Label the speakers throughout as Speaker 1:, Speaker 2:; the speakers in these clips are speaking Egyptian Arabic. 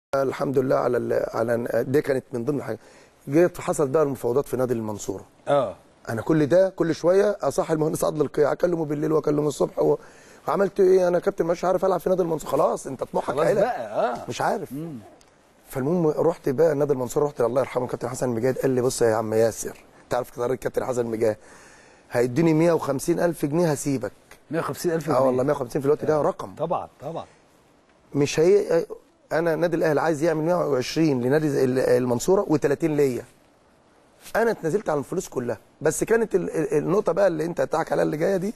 Speaker 1: الحمد لله على ال- على دي كانت من ضمن الحاجات جيت حصلت بقى المفاوضات في نادي المنصوره
Speaker 2: اه
Speaker 1: انا كل ده كل شويه اصحي المهندس عادل القيع اكلمه بالليل واكلمه الصبح و... وعملت ايه انا كابتن مش عارف العب في نادي المنصوره خلاص انت طموحك
Speaker 2: خلاص
Speaker 1: عالي
Speaker 2: بقى اه
Speaker 1: مش عارف فالمهم رحت بقى نادي المنصوره رحت الله يرحمه الكابتن حسن مجاهد قال لي بص يا عم ياسر تعرف طريقه الكابتن حسن مجاهد هيديني 150 الف جنيه هسيبك
Speaker 2: 150000 جنيه
Speaker 1: اه والله 150 في الوقت ده رقم
Speaker 2: طبعا طبعا
Speaker 1: مش هي انا نادي الاهلي عايز يعمل 120 لنادي زي ال- المنصوره و30 ليا انا اتنازلت عن الفلوس كلها بس كانت ال- ال- النقطه بقى اللي انت بتاعك عليها اللي جايه دي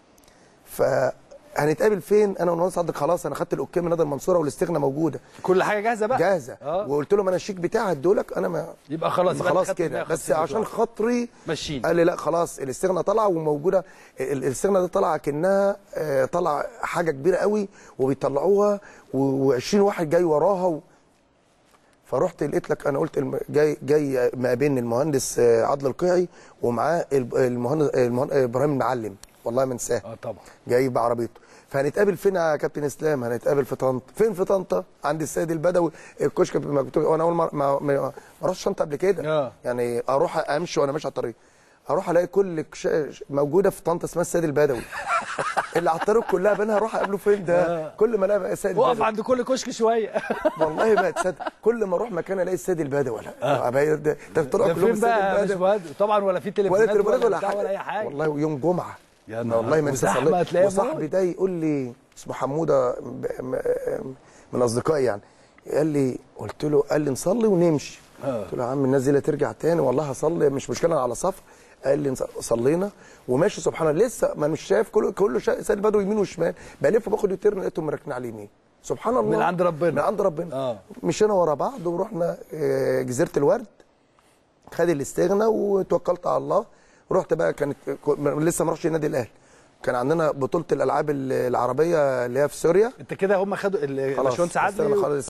Speaker 1: فهنتقابل فين انا والمهندس صدق خلاص انا خدت الاوكي من نادي المنصوره والاستغنى موجوده
Speaker 2: كل حاجه جاهزه بقى
Speaker 1: جاهزه
Speaker 2: اه
Speaker 1: وقلت لهم انا الشيك بتاعي هديهولك انا ما
Speaker 2: يبقى خلاص يبقى
Speaker 1: خلاص
Speaker 2: أنت خدت
Speaker 1: كده
Speaker 2: 150
Speaker 1: بس عشان
Speaker 2: بتوعك.
Speaker 1: خاطري
Speaker 2: ماشيين
Speaker 1: قال لي لا خلاص الاستغنى طالعه وموجوده ال- الاستغنى دي طالعه كانها آه، طالعه حاجه كبيره قوي وبيطلعوها و20 واحد جاي وراها و... فرحت لقيت لك انا قلت الم- جاي جاي ما بين المهندس آه، عادل القيعي ومعاه الب- المهندس المهن- ابراهيم المعلم والله ما انساه
Speaker 2: اه طبعا
Speaker 1: جاي بعربيته فهنتقابل فين يا كابتن اسلام هنتقابل في طنطا فين في طنطا عند السيد البدوي الكشك مكتوب وانا اول ما ما, ما, ما رحتش طنطا قبل كده
Speaker 2: آه.
Speaker 1: يعني اروح امشي وانا ماشي على الطريق اروح الاقي كل كش... موجوده في طنطا اسمها السيد البدوي اللي على الطريق كلها بينها اروح اقابله فين ده كل ما الاقي السيد
Speaker 2: وقف
Speaker 1: البدوي
Speaker 2: عند كل كشك شويه
Speaker 1: والله ما تصدق كل ما اروح مكان الاقي السيد البدوي ولا آه. ده ده الطرق
Speaker 2: ده
Speaker 1: كلهم
Speaker 2: فين
Speaker 1: السيد
Speaker 2: بقى مش
Speaker 1: البدوي
Speaker 2: مهد- طبعا ولا في
Speaker 1: ولا
Speaker 2: تليفونات
Speaker 1: تليفونات ولا
Speaker 2: بتاع
Speaker 1: حاجه
Speaker 2: ولا اي حاجه
Speaker 1: والله ويوم جمعه
Speaker 2: يا
Speaker 1: أنا
Speaker 2: نهار
Speaker 1: والله ما انسى
Speaker 2: وزحمة
Speaker 1: صليت
Speaker 2: هتلاقيها
Speaker 1: وصاحبي
Speaker 2: موت.
Speaker 1: ده يقول لي اسمه حموده ب- م- من اصدقائي يعني قال لي قلت له قال لي نصلي ونمشي
Speaker 2: آه.
Speaker 1: قلت له يا عم الناس دي لا ترجع تاني والله هصلي مش مشكله أنا على صف قال لي نص- صلينا وماشي سبحان الله لسه ما مش شايف كله كله شا- سيد بدو يمين وشمال بلف باخد يوتيرن لقيتهم راكنين على اليمين سبحان الله
Speaker 2: من عند ربنا.
Speaker 1: من عند ربنا
Speaker 2: آه.
Speaker 1: مشينا ورا بعض ورحنا آه، جزيره الورد خد الاستغنى وتوكلت على الله رحت بقى كانت لسه ما رحتش النادي الاهلي كان عندنا بطوله الالعاب العربيه اللي هي في سوريا
Speaker 2: انت كده هم خدوا ال-
Speaker 1: خلاص
Speaker 2: الباشمهندس
Speaker 1: استغنى
Speaker 2: عدلي
Speaker 1: خلاص